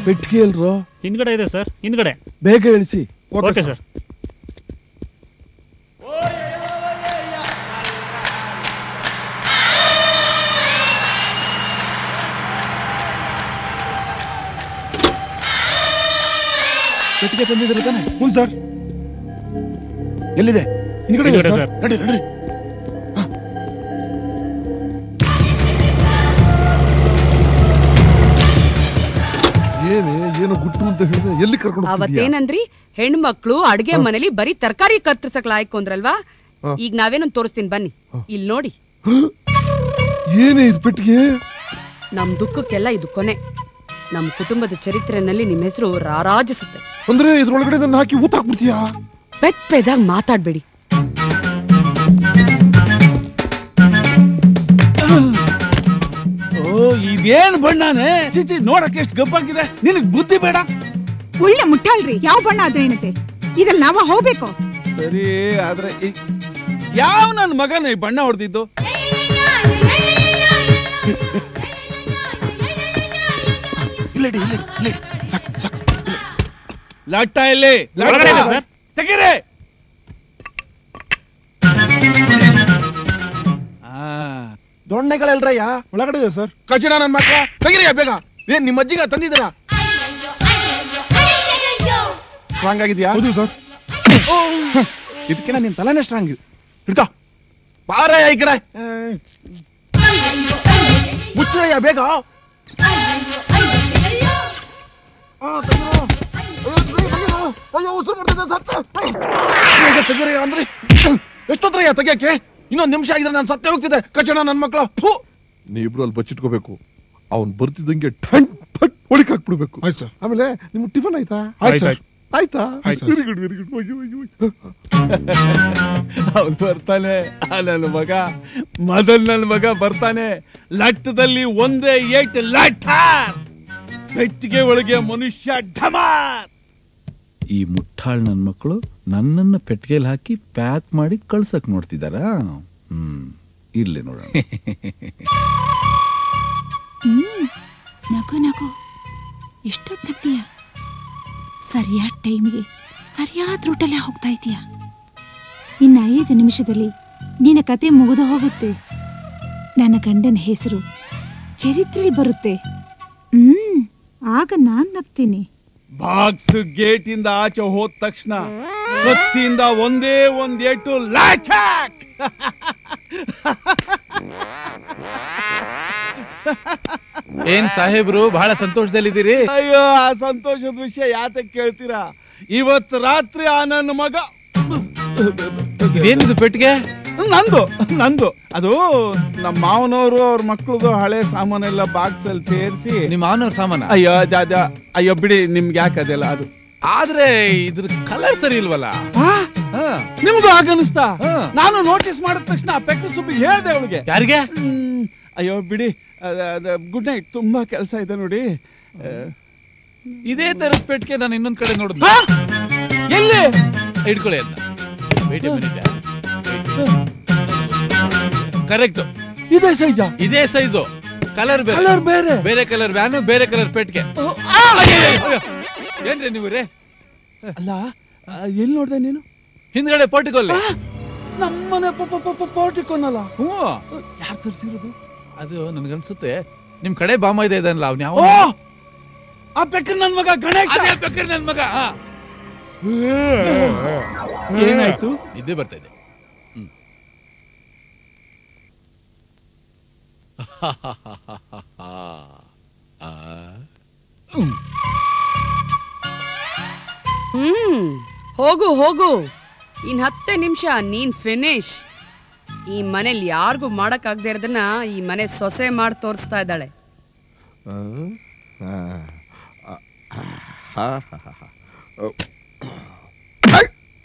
ಪೆಟ್ಟಿಗೆ ಎಲ್ರೋ ಹಿಂದ್ಗಡೆ ಇದೆ ಸರ್ ಹಿಂದ್ಗಡೆ ಬೇಗ ಇಳಿಸಿ ಓಕೆ ಸರ್ ಪೆಟ್ಟಿಗೆ ತಂದಿದ್ರೆ ತಾನೆ ಹ್ಞೂ ಸರ್ ಎಲ್ಲಿದೆ ಹಿಂದ್ಗಡೆ ಇದೆ ಹಿಂದ್ಗಡೆ ಸರ್ ಸರ್. ನಡಿ ನಡಿ ಏನೇ ಏನೋ ಗುಟ್ಟು ಅಂತ ಹೇಳಿದ್ರೆ ಎಲ್ಲಿ ಕರ್ಕೊಂಡು ಹೋಗ್ತಿದ್ಯಾ? ಅವತ್ತೇನಂದ್ರಿ ಹೆಣ್ಮಕ್ಳು ಅಡ್ಗೆ ಮನೇಲಿ ಬರೀ ತರಕಾರಿ ಕತ್ತರಿಸಕ್ ಲಾಯ್ಕು ಅಂದ್ರಲ್ವಾ ಹಾ. ಈಗ ನಾವೇನೊಂದ್ ತೋರಿಸ್ತೀನಿ ಬನ್ನಿ ಇಲ್ಲಿ ನೋಡಿ ಏನೇ ಇದು ಪೆಟ್ಟಿಗೆ ನಮ್ ದುಃಖಕ್ಕೆಲ್ಲ ಇದು ಕೊನೆ ನಮ್ ಕುಟುಂಬದ ಚರಿತ್ರೆನಲ್ಲಿ ನಿಮ್ ಹೆಸರು ರಾರಾಜಿಸುತ್ತೆ ಅಂದ್ರೆ ಇದ್ರೊಳಗಡೆ ನನ್ನ ಹಾಕಿ ಊತ ಹಾಕ್ಬಿಡ್ತೀಯಾ ಪೆದ್ ಪೆದಾಗ ಮಾತಾಡ್ಬೇಡಿ ಓ ಇದೇನ್ ಬಣ್ಣನೇ ಚಿಚಿ ನೋಡಕ್ಕೆ ಎಷ್ಟು ಗಬ್ಬಾಗಿದೆ ನಿನಗ್ ಬುದ್ಧಿ ಬೇಡ ಒಳ್ಳೆ ಮುಟ್ಟಾಳ್ರಿ ಯಾವ ಬಣ್ಣ ಆದ್ರೆ ಏನತ್ತೆ ಇದ್ರಲ್ಲಿ ನಾವ ಹೋಗ್ಬೇಕು ಸರಿ ಆದ್ರೆ ಈ- ಯಾವ ನನ್ನ ಮಗನ ಈ ಬಣ್ಣ ಹೊಡೆದಿದ್ದು ಇಲ್ಲಡಿ ಇಲ್ಲ ಇಲ್ಲ ಸಾಕು ಸಾಕು ಲಟ್ಟ ಇಲ್ಲಿ ಲಟ್ಟ. ಒಳಗಡೆ ಇದೆ ಸರ್. ತೆಗೀರಿ ದೊಣ್ಣೆಗಳೆಲ್ರಯ್ಯ ಒಳಗಡೆ ಇದೆ ಸರ್ ಕಚಡ ನನ್ ಮಕ್ಳ ತೆಗಿರಿಯ ಬೇಗ ಏನ್ ನಿಮ್ಮ ಅಜ್ಜಿಗ ತಂದಿದ್ದೀರ ಸ್ಟ್ರಾಂಗ್ ಆಗಿದ್ಯಾ ಹೌದು ಸರ್ ಇದಕ್ಕೆ ನಿನ್ ತಲೆನೇ ಸ್ಟ್ರಾಂಗ್ ಹಿಡ್ಕೋ ಬಾರಯ್ಯ ಈ ಕಡೆ ಮುಚ್ಚರಯ್ಯ ಬೇಗ ಆ, ತೆಗೀರೋ. ಅಯ್ಯೋ, ತೆಗೀರೋ, ತೆಗೀರೋ. ಅಯ್ಯೋ ಉಸಿರು ಬರ್ತಿದೆ ಸತ್ತ ಬೇಗ ತೆಗೀರಯ್ಯ ಅಂದ್ರೆ ಎಷ್ಟೊತ್ತರಯ್ಯ ತೆಗಿಯಕ್ಕೆ ಇನ್ನೊಂದು ನಿಮಿಷ ಆಗಿದ್ರೆ ನಾನು ಸತ್ತೇ ಹೋಗ್ತಿದ್ದೆ ಕಚಡ ನನ್ನ ಮಕ್ಕಳು ಥೂ ನೀವಿಬ್ರು ಅಲ್ಲಿ ಬಚ್ಚಿಟ್ಕೋಬೇಕು ಅವ್ನ್ ಬರ್ತಿದ್ದಂಗೆ ಠಣ್ ಫಟ್ ಒಳಿಕ್ ಹಾಕ್ಬಿಡ್ಬೇಕು ಆಯ್ತು ಸರ್ ಆಮೇಲೆ ನಿಮ್ ಟಿಫನ್ ಆಯ್ತಾ ಆಯ್ತು ಸರ್ ಆಯ್ತಾ ಆಯ್ತು sir. Very good very good ಅಯ್ಯೋ ಅಯ್ಯೋ ಅಯ್ಯೋ. ಅವನು ಬರ್ತಾನೆ ಆ ನನ್ನ ಮಗ ಮೊದಲ್ ನನ್ನ ಮಗ ಬರ್ತಾನೆ ಲಟ್ಟದಲ್ಲಿ ಒಂದೇ ಏಟ್ ಲಟ್ಟ ಪೆಟ್ಟಿಗೆ ಒಳಗೆ ಮನುಷ್ಯ ಢಮಾರ್ ಈ ಮುಟ್ಟಾಳ್ ನನ್ನ ಮಕ್ಕಳು ನನ್ನನ್ನು ಪೆಟ್ಟಿಗೆಯಲ್ಲಿ ಹಾಕಿ ಪ್ಯಾಕ್ ಮಾಡಿ ಕಳ್ಸಕ್ ನೋಡ್ತಿದಾರಾ ಹ್ಮ್ ಇರ್ಲಿ ನೋಡೋಣ ಹ್ಮ್ ನಗು ನಗು ಎಷ್ಟೊತ್ತು ನಗ್ತೀಯ ಸರಿಯಾದ ಟೈಮಿಗೆ ಸರಿಯಾದ ರೂಟಲ್ಲೇ ಹೋಗ್ತಾ ಇದೀಯ ಇನ್ನು ಐದು ನಿಮಿಷದಲ್ಲಿ ನಿನ್ನ ಕತೆ ಮುಗಿದು ಹೋಗುತ್ತೆ ನನ್ನ ಗಂಡನ ಹೆಸರು ಚರಿತ್ರೆಯಲ್ಲಿ ಬರುತ್ತೆ ಹ್ಮ್ ಆಗ ನಾನ್ ನಗ್ತೀನಿ ಬಾಕ್ಸ್ ಗೇಟ್ ಇಂದ ಆಚೆ ಹೋದ ತಕ್ಷಣ ಕತ್ತಿಯಿಂದ ಒಂದೇ ಒಂದ್ ಏಟು ಲಾಚಾಕ್ ಏನ್ ಸಾಹೇಬ್ರು ಬಹಳ ಸಂತೋಷದಲ್ಲಿದ್ದೀರಿ ಅಯ್ಯೋ ಆ ಸಂತೋಷದ ವಿಷಯ ಯಾತಕ್ ಕೇಳ್ತೀರಾ ಇವತ್ ರಾತ್ರಿ ಆ ನನ್ನ ಮಗ ಇದೇನಿದು ಪೆಟ್ಟಿಗೆ ನಂದು ನಂದು ಅದು ನಮ್ಮ ಮಾವನವರು ಅವ್ರ ಮಕ್ಳದು ಹಳೆ ಸಾಮಾನೆಲ್ಲ ಬಾಕ್ಸ್ ಅಲ್ಲಿ ಸೇರಿಸಿ ನಿಮ್ಮ ಆನರ್ ಸಾಮಾನ ಅಯ್ಯೋ ಜಾ ಜಾ ಅಯ್ಯೋ ಬಿಡಿ ನಿಮ್ಗೆ ಯಾಕೆ ಅದೆಲ್ಲ ಅದು ಆದ್ರೆ ಇದ್ರ ಕಲರ್ ಸರಿ ಇಲ್ವಲ್ಲ ಆ? ಹಾ. ನಿಮ್ಗೂ ಆಗನಿಸ್ತಾ ಹಾ. ನಾನು ನೋಟಿಸ್ ಮಾಡಿದ ತಕ್ಷಣ ಆ ಪೆಕ್ಕ ಸುಬ್ಬಿಗೆ ಹೇಳ್ದೆ ಅವಳಿಗೆ ಯಾರಿಗೆ ಹ್ಮ್. ಅಯ್ಯೋ ಬಿಡಿ ಗುಡ್ ನೈಟ್ ತುಂಬಾ ಕೆಲಸ ಇದೆ ನೋಡಿ ಆ, ಇದೇ ತರದ ಪೆಟ್ಟಿಗೆ ನಾನು ಇನ್ನೊಂದ್ ಕಡೆ ನೋಡಿದ್ನ ಹಾ? ಎಲ್ಲಿ ಇಟ್ಕೊಳ್ಳಿ ಅಂತ ಕರೆಕ್ಟ್ ಇದೆ ಸೈಜ ಇದೇ ಸೈಜು ಕಲರ್ ಬೇರೆ ಕಲರ್ ಬೇರೆ ಬೇರೆ ಕಲರ್ ವ್ಯಾನು ಬೇರೆ ಕಲರ್ ಪೆಟ್ಟಿಗೆ ಆ, ಏನ್ರಿ ನೀವು ರೇ ಅಲ್ಲ ಆ, ಎಲ್ಲಿ ನೋಡ್ದೆ ನೀನು ಹಿಂದ್ಗಡೆ ಪೋಟಿಕೊಲ್ಲಿ ನಮ್ಮನೆ ಪೋರ್ಟಿಕೋನಲ್ಲ ಹ್ಞೂ ಯಾರು ತರಿಸಿರೋದು ಅದು ನನ್ಗನ್ಸುತ್ತೆ ನಿಮ್ ಕಡೆ ಬಾಮ ಇದೆ ಇದನ್ನಲ್ಲ ಅವ್ನು ಯಾವ ಓ ಆ ಬೆಕ್ಕ ನನ್ ಮಗ ಗಣೇಶ ಅದೇ ಬೇಕಾದ್ರೆ ನನ್ ಮಗ ಹಾ. ಏನಾಯ್ತು ನಿದ್ದೆ ಬರ್ತಾ ಇದೆ ಹ್ಮ್. ಆ. ಹ್ಮ್ ಹೋಗು ಹೋಗು ಇನ್ ಹತ್ತೆ ನಿಮಿಷ ನೀನ್ ಫಿನಿಶ್ ಈ ಮನೇಲಿ ಯಾರಿಗೂ ಮಾಡಕ್ ಆಗದೆ ಇರೋದನ್ನ ಈ ಮನೆ ಸೊಸೆ ಮಾಡಿ ತೋರಿಸ್ತಾ ಇದ್ದಾಳೆ ಆ, ಆ, ಆ, ಹಾ, ಹಾ, ಹಾ, ಹಾ. ಓ. ಐ!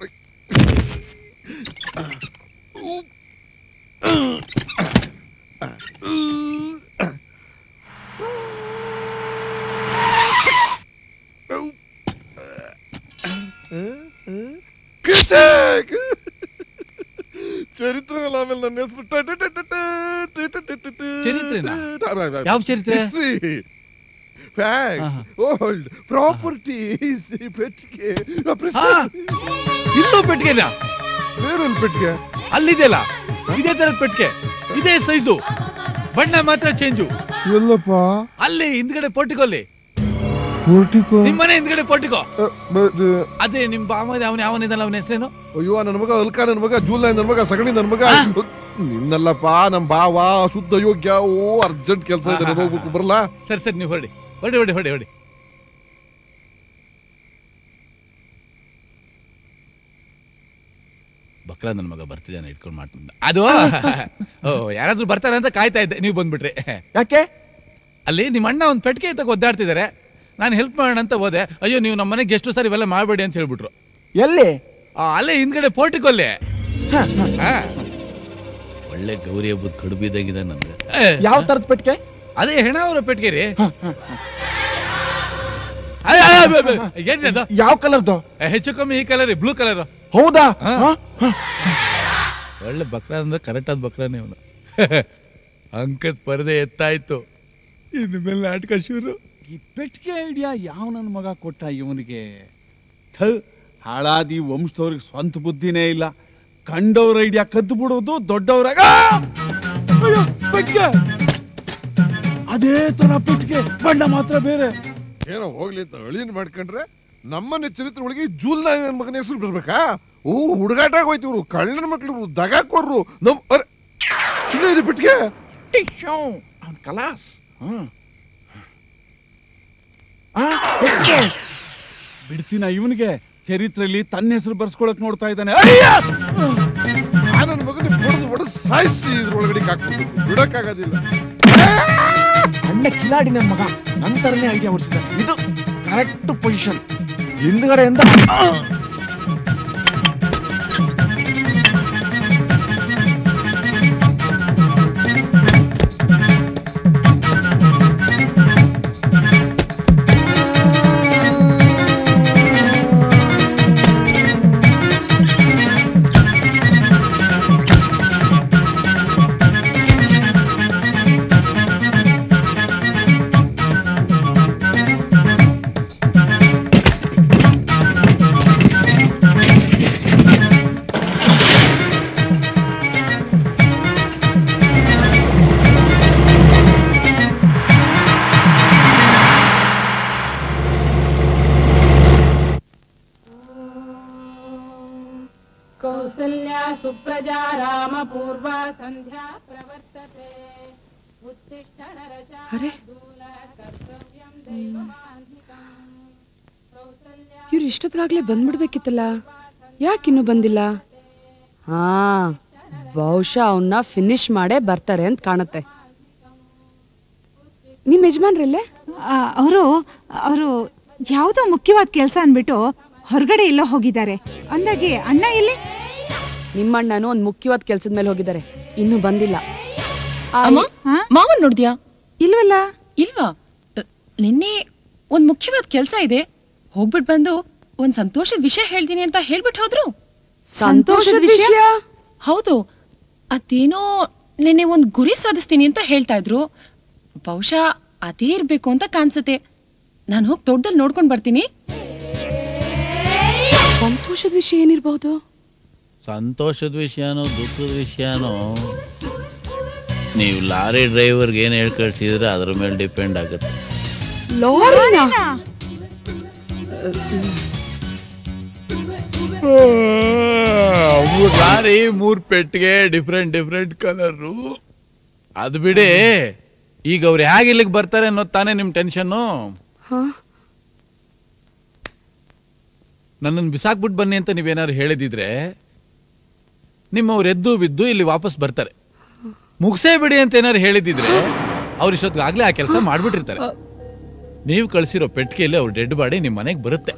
ಕಿಚಕ್! ಚರಿತ್ರೆ ಆಮೇಲೆ ನನ್ನ ಹೆಸರು ಟ- ಟ- ಟ- ಟ- ಟ- ಟ- ಟ- ಟ- ಟ- ಚರಿತ್ರೆನಾ? ಟ- ಯಾವ ಚರಿತ್ರೆ? History. ಫ್ಯಾಕ್ಸ್ ಓಲ್ಡ್ ಪ್ರಾಪರ್ಟೀಸ್ ಪೆಟ್ಟಿಗೆ ಆ, ಇನ್ನೂ ಪೆಟ್ಟಿಗೆನಾ ಬೇರೊಂದು ಪೆಟ್ಟಿಗೆ ಅಲ್ಲಿದೆಯಲ್ಲ ಇದೇ ತರದ ಪೆಟ್ಟಿಗೆ ಇದೇ ಸೈಜು ಬಣ್ಣ ಮಾತ್ರ ಚೇಂಜು ಎಲ್ಲಪ್ಪ ಅಲ್ಲಿ ಹಿಂದ್ಗಡೆ ಪೋರ್ಟಿಕೋಲ್ಲಿ ಪೋರ್ಟಿಕೋ ನಿಮ್ಮನೆ ಹಿಂದ್ಗಡೆ ಪೋರ್ಟಿಕೋ ಅದೇ ನಿಮ್ ಬಾಮ ಅವನ ಯಾವನಿದಲ್ಲ ಅವನ ಹೆಸರೇನು ಅಯ್ಯೋ ನನ್ನ ಮಗ ಅಲ್ಕ ನನ್ನ ಮಗ ಜೂಲ್ನ ನನ್ನ ಮಗ ಸಗಣಿ ನನ್ನ ಮಗ ನಿನ್ನಲ್ಲಪ್ಪ ನಮ್ ಬಾವ ಶುದ್ಧ ಯೋಗ್ಯ ಓ ಅರ್ಜೆಂಟ್ ಕೆಲಸ ಇದೆ ನಾನು ಹೋಗ್ಬೇಕು ಬರಲ್ಲ ಸರಿ ಸರಿ ನೀವು ಹೊರಡಿ ಹೊಡಿ ಹೊಡಿ ಹೊಡಿ ಹೊಡಿ ಬಕ್ರ ನನ್ನ ಮಗ ಬರ್ತಿದ್ದಾನೆ ಇಟ್ಕೊಂಡು ಮಾಡ್ತಿದ್ದ ಅದು ಓ ಯಾರಾದ್ರೂ ಬರ್ತಾರೆ ಅಂತ ಕಾಯ್ತಾ ಇದ್ದೆ ನೀವು ಬಂದ್ಬಿಟ್ರಿ ಯಾಕೆ ಅಲ್ಲಿ ನಿಮ್ಮ ಅಣ್ಣ ಒಂದು ಪೆಟ್ಟಿಗೆ ತಗ ಒದ್ದಾಡ್ತಿದ್ದಾರೆ ನಾನು ಹೆಲ್ಪ್ ಮಾಡೋಣ ಅಂತ ಹೋದೆ ಅಯ್ಯೋ ನೀವು ನಮ್ಮ ಮನೆಗೆ ಎಷ್ಟು ಸಾರಿ ಇವೆಲ್ಲ ಮಾಡಬೇಡಿ ಅಂತ ಹೇಳ್ಬಿಟ್ರು ಎಲ್ಲಿ ಆ, ಅಲ್ಲೇ ಹಿಂದ್ಗಡೆ ಪೋರ್ಟಿಕೊಲ್ಲಿ ಹಾ. ಒಳ್ಳೆ ಗೌರಿ ಹಬ್ಬದ ಕಡುಬು ಇದ್ದಂಗಿದೆ ನನ್ಗೆ ಏ, ಯಾವ ತರದ ಪೆಟ್ಟಿಗೆ ಅದೇ ಹೆಣ ಅವರ ಪೆಟ್ಟಿಗೆ ರೀ ಅಯ್ಯ, ಅಯ್ಯ, ಅಯ್ಯ, ಅಯ್ಯ, ಏನ್ರಿ ಅದು? ಯಾವ ಕಲರ್ದು ಏ, ಹೆಚ್ಚು ಕಮ್ಮಿ ಈ ಕಲರ್ ಬ್ಲೂ ಕಲರ್ ಹೌದಾ ಹಾ. ಹಾ? ಒಳ್ಳೆ ಬಕ್ರ ಅಂದ್ರೆ ಕರೆಕ್ಟ್ ಆದ ಬಕ್ರಾನೇ ಅವನು ಅಂಕದ ಪರದೆ ಎತ್ತಾಯ್ತು ಇನ್ನು ಮೇಲೆ ನಾಟಕ ಶುರು ಈ ಪೆಟ್ಟಿಗೆ ಐಡಿಯಾ ಯಾವ ನನ್ನ ಮಗ ಕೊಟ್ಟ ಇವನಿಗೆ ಥ ಹಾಳಾದಿ ವಂಶದವ್ರಿಗೆ ಸ್ವಂತ ಬುದ್ಧಿನೇ ಇಲ್ಲ ಕಂಡವ್ರ ಐಡಿಯಾ ಕದ್ದು ಬಿಡೋದು ದೊಡ್ಡವ್ರಾಗ ಆ! ಅಯ್ಯೋ, ಪೆಟ್ಟಿಗೆ ಅದೇ ತರ ಪೆಟ್ಟಿಗೆ ಬಣ್ಣ ಮಾತ್ರ ಬೇರೆ ಏನೋ ಹೋಗ್ಲಿ ಅಂತ ಅಳಿನ್ ಮಾಡ್ಕೊಂಡ್ರೆ ನಮ್ಮನೆ ಚರಿತ್ರೆ ಒಳಗೆ ಜೂಲ್ನ ನನ್ನ ಮಗನ ಹೆಸರು ಬರ್ಬೇಕಾ ಓ ಹುಡುಗಾಟ ಹೋಯ್ತು ಇವ್ರು ಕಳ್ಳನ ಮಕ್ಳು ದಗಾಕೋರ್ರು ನಮ್ ಅರೆ ಇಲ್ಲ ಇದು ಪೆಟ್ಟಿಗೆ ಅವ್ನ್ ಕಲಾಸ್ ಹ್ಮ್. ಆ, ಪೆಟ್ಟಿಗೆ ಬಿಡ್ತೀನ ಇವನಿಗೆ ಚರಿತ್ರೆಯಲ್ಲಿ ತನ್ನ ಹೆಸರು ಬರ್ಸ್ಕೊಳಕ್ ನೋಡ್ತಾ ಇದ್ದಾನೆ ಅಯ್ಯ! ಆ ನನ್ನ ಮಗನ ಹೊಡೆದು ಹೊಡೆದು ಸಾಯಿಸಿ ಇದ್ರೊಳಗಡೆ ಹಾಕ್ಬಿಟ್ಟು ಬಿಡಕ್ಕಾಗೋದಿಲ್ಲ ಅಣ್ಣ ಕಿಲಾಡಿ ನನ್ನ ಮಗ ನಂತರನೇ ಐಡಿಯಾ ಹೊಡಿಸಿದ ಇದು ಕರೆಕ್ಟ್ ಪೊಸಿಷನ್ ಹಿಂದ್ಗಡೆಯಿಂದ ಆ! कौसल्या सुप्रजा रामपूर्वा सन्ध्या प्रवर्तते उत्तिष्ठ ಅರೆ नरशार्दूल कर्तव्यं दैवमान्धिकम् कौसल्या ಇವ್ರು ಇಷ್ಟೊತ್ತಿಗಾಗ್ಲೇ ಬಂದ್ಬಿಡ್ಬೇಕಿತ್ತಲ್ಲ ಯಾಕಿನ್ನೂ ಬಂದಿಲ್ಲ ಹಾ ಬಹುಶಃ ಅವನ್ನ ಫಿನಿಶ್ ಮಾಡೇ ಬರ್ತಾರೆ ಅಂತ ಕಾಣುತ್ತೆ ನಿಮ್ ಯಜಮಾನ್ರಲ್ಲೇ ಅವರು ಅವರು ಯಾವುದೋ ಮುಖ್ಯವಾದ ಕೆಲಸ ಅನ್ಬಿಟ್ಟು ಹೊರಗಡೆ ಎಲ್ಲೋ ಹೋಗಿದ್ದಾರೆ ಅಂದಾಗೆ ಅಣ್ಣ ಎಲ್ಲಿ ನಿಮ್ಮಣ್ಣನು ಒಂದ್ ಮುಖ್ಯವಾದ ಕೆಲ್ಸದ ಮೇಲೆ ಹೋಗಿದ್ದಾರೆ ಇನ್ನೂ ಬಂದಿಲ್ಲ ಅಮ್ಮ ಹಾ? ಮಾವನ್ ನೋಡ್ದ್ಯಾ ಇಲ್ವಲ್ಲ ಇಲ್ವಾ ಅ, ನಿನ್ನೆ ಒಂದ್ ಮುಖ್ಯವಾದ ಕೆಲ್ಸ ಇದೆ ಹೋಗ್ಬಿಟ್ ಬಂದು ಒಂದ್ ಸಂತೋಷದ ವಿಷಯ ಹೇಳ್ತೀನಿ ಅಂತ ಹೇಳ್ಬಿಟ್ ಹೋದ್ರು ಸಂತೋಷದ ವಿಷಯ ಹೌದು ಅದೇನೋ ನಿನ್ನೆ ಒಂದ್ ಗುರಿ ಸಾಧಿಸ್ತೀನಿ ಅಂತ ಹೇಳ್ತಾ ಇದ್ರು ಬಹುಶಃ ಅದೇ ಇರ್ಬೇಕು ಅಂತ ಕಾಣ್ಸತ್ತೆ ನಾನು ಹೋಗಿ ತೋಟದಲ್ಲಿ ನೋಡ್ಕೊಂಡ್ ಬರ್ತೀನಿ ಸಂತೋಷದ ವಿಷಯ ಏನಿರ್ಬಹುದು ಸಂತೋಷದ ವಿಷಯನೋ ದುಃಖದ ವಿಷಯನೋ ನೀವು ಲಾರಿ ಡ್ರೈವರ್ಗೆ ಏನು ಹೇಳಿ ಕಳ್ಸಿದ್ರೆ ಅದ್ರ ಮೇಲೆ ಡಿಪೆಂಡ್ ಆಗುತ್ತೆ ಲಾರಿನಾ? ಮೂರ್ ಲಾರಿ ಮೂರ್ ಪೆಟ್ಟಿಗೆ ಡಿಫ್ರೆಂಟ್ ಡಿಫ್ರೆಂಟ್ ಕಲರು ಅದು ಬಿಡಿ ಈಗ ಅವ್ರು ಹೇಗೆ ಇಲ್ಲಿಗೆ ಬರ್ತಾರೆ ಅನ್ನೋದು ತಾನೇ ನಿಮ್ ಟೆನ್ಷನ್ನು ಹಾ? ನನ್ನನ್ನು ಬಿಸಾಕ್ಬಿಟ್ಟು ಬನ್ನಿ ಅಂತ ನೀವೇನಾದ್ರು ಹೇಳಿದಿದ್ರೆ ನಿಮ್ಮವ್ರು ಎದ್ದು ಬಿದ್ದು ಇಲ್ಲಿ ವಾಪಸ್ ಬರ್ತಾರೆ ಮುಗಿಸೇ ಬಿಡಿ ಅಂತ ಏನಾದ್ರು ಹೇಳಿದಿದ್ರೆ ಅವ್ರು ಇಷ್ಟೊತ್ತಿಗಾಗ್ಲೇ ಆ ಕೆಲಸ ಮಾಡ್ಬಿಟ್ಟಿರ್ತಾರೆ ನೀವು ಕಳ್ಸಿರೋ ಪೆಟ್ಟಿಗೆಯಲ್ಲಿ ಅವ್ರ ಡೆಡ್ ಬಾಡಿ ನಿಮ್ಮ ಮನೆಗೆ ಬರುತ್ತೆ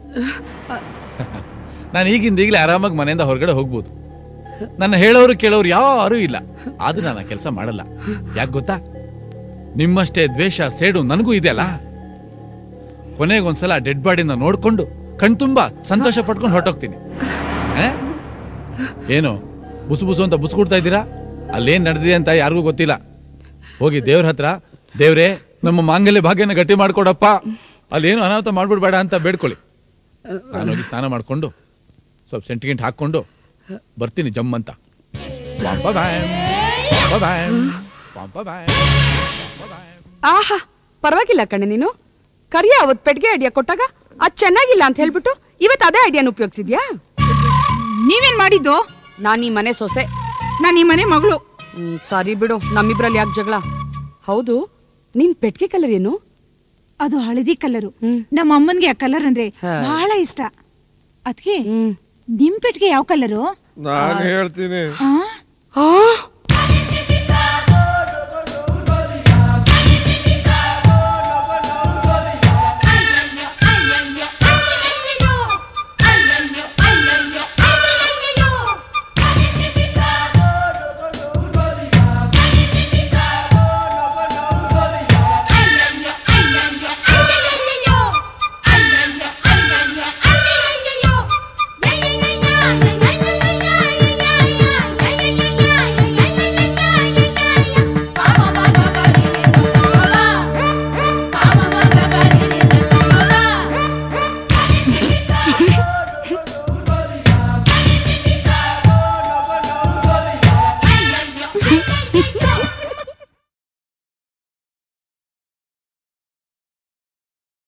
ನಾನು ಈಗಿಂದ ಈಗಲೇ ಆರಾಮಾಗಿ ಮನೆಯಿಂದ ಹೊರಗಡೆ ಹೋಗ್ಬೋದು ನನ್ನ ಹೇಳೋರು ಕೇಳೋರು ಯಾರೂ ಇಲ್ಲ ಆದ್ರೂ ನಾನು ಆ ಕೆಲಸ ಮಾಡಲ್ಲ ಯಾಕೆ ಗೊತ್ತಾ ನಿಮ್ಮಷ್ಟೇ ದ್ವೇಷ ಸೇಡು ನನಗೂ ಇದೆಯಲ್ಲ ಕೊನೆಗೊಂದ್ಸಲ ಡೆಡ್ ಬಾಡಿನ ನೋಡ್ಕೊಂಡು ಕಣ್ತುಂಬ ಸಂತೋಷ ಪಟ್ಕೊಂಡು ಹೊರಟೋಗ್ತೀನಿ ಆ? ಏನು ಬುಸು ಬುಸು ಅಂತ ಬುಸ್ಕೊಡ್ತಾ ಇದ್ದೀರಾ ಅಲ್ಲೇನ್ ನಡೆದಿದೆ ಅಂತ ಯಾರಿಗೂ ಗೊತ್ತಿಲ್ಲ ಹೋಗಿ ದೇವ್ರ ಹತ್ರ ದೇವ್ರೇ ನಮ್ಮ ಮಾಂಗಲ್ಯ ಭಾಗ್ಯನ ಗಟ್ಟಿ ಮಾಡ್ಕೊಡಪ್ಪ ಅಲ್ಲೇನು ಅನಾಹುತ ಮಾಡ್ಬಿಡ್ಬೇಡ ಅಂತ ಬೇಡ್ಕೊಳ್ಳಿ ನಾನು ಹೋಗಿ ಸ್ನಾನ ಮಾಡ್ಕೊಂಡು ಸ್ವಲ್ಪ ಸೆಂಟಿಗೆಂಟ್ ಹಾಕೊಂಡು ಬರ್ತೀನಿ ಜಮ್ ಅಂತ ಪಾಂಪ ಬ್ಯಾಮ್, ಪಾಂಪ ಬ್ಯಾಮ್, ಪಾಂಪ ಬ್ಯಾಮ್, ಪಾಂಪ ಬ್ಯಾಮ್. ಆಹಾ ಪರವಾಗಿಲ್ಲ ಕಣೆ ನೀನು ಕರಿಯ ಅವತ್ ಪೆಟ್ಗೆ ಐಡಿಯಾ ಕೊಟ್ಟಾಗ ಅದ್ ಚೆನ್ನಾಗಿಲ್ಲ ಅಂತ ಹೇಳ್ಬಿಟ್ಟು ಇವತ್ ಅದೇ ಐಡಿಯಾನ ಉಪಯೋಗಿಸಿದ್ಯಾ ನೀವೇನ್ ಮಾಡಿದ್ದು ನಾನ್ ಈ ಮನೆ ಸೊಸೆ ನಾನು ಈ ಮನೆ ಮಗಳು ಹ್ಮ್, ಸಾರಿ ಬಿಡು ನಮ್ಮಿಬ್ರಲ್ಲಿ ಯಾಕೆ ಜಗಳ ಹೌದು ನಿನ್ ಪೆಟ್ಗೆ ಕಲರ್ ಏನು ಅದು ಹಳದಿ ಕಲರು ಹ್ಮ್. ನಮ್ಮ ಅಮ್ಮನ್ಗೆ ಆ ಕಲರ್ ಅಂದ್ರೆ ಹಾ. ಬಹಳ ಇಷ್ಟ ಅದ್ಕೆ ಹ್ಮ್ ನಿಮ್ ಪೆಟ್ಗೆ ಯಾವ ಕಲರು ನಾನು ಹೇಳ್ತೀನಿ ಆ ಆ